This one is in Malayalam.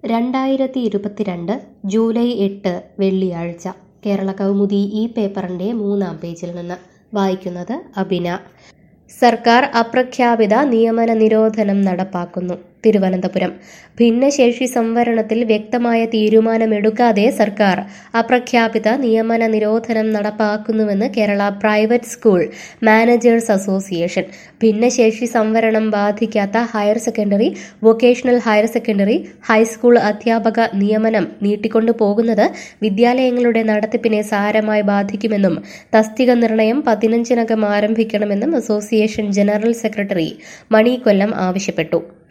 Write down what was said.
രണ്ടായിരത്തി ഇരുപത്തിരണ്ട് ജൂലൈ എട്ട് വെള്ളിയാഴ്ച കേരള കൗമുദി ഈ പേപ്പറിൻ്റെ മൂന്നാം പേജിൽ നിന്ന് വായിക്കുന്നത് അബിന സർക്കാർ അപ്രഖ്യാപിത നിയമന നിരോധനം നടപ്പാക്കുന്നു തിരുവനന്തപുരം ഭിന്നശേഷി സംവരണത്തിൽ വ്യക്തമായ തീരുമാനമെടുക്കാതെ സർക്കാർ അപ്രഖ്യാപിത നിയമന നിരോധനം നടപ്പാക്കുന്നുവെന്ന് Kerala private school managers association ഭിന്നശേഷി സംവരണം ബാധിക്കാത്ത higher secondary vocational higher secondary high school അധ്യാപക നിയമനം നീട്ടിക്കൊണ്ടു പോകുന്നത് വിദ്യാലയങ്ങളുടെ നടത്തിപ്പിനെ സാരമായി ബാധിക്കുമെന്നും തസ്തിക നിർണയം പതിനഞ്ചിനകം ആരംഭിക്കണമെന്നും association general secretary Mani Kollam ആവശ്യപ്പെട്ടു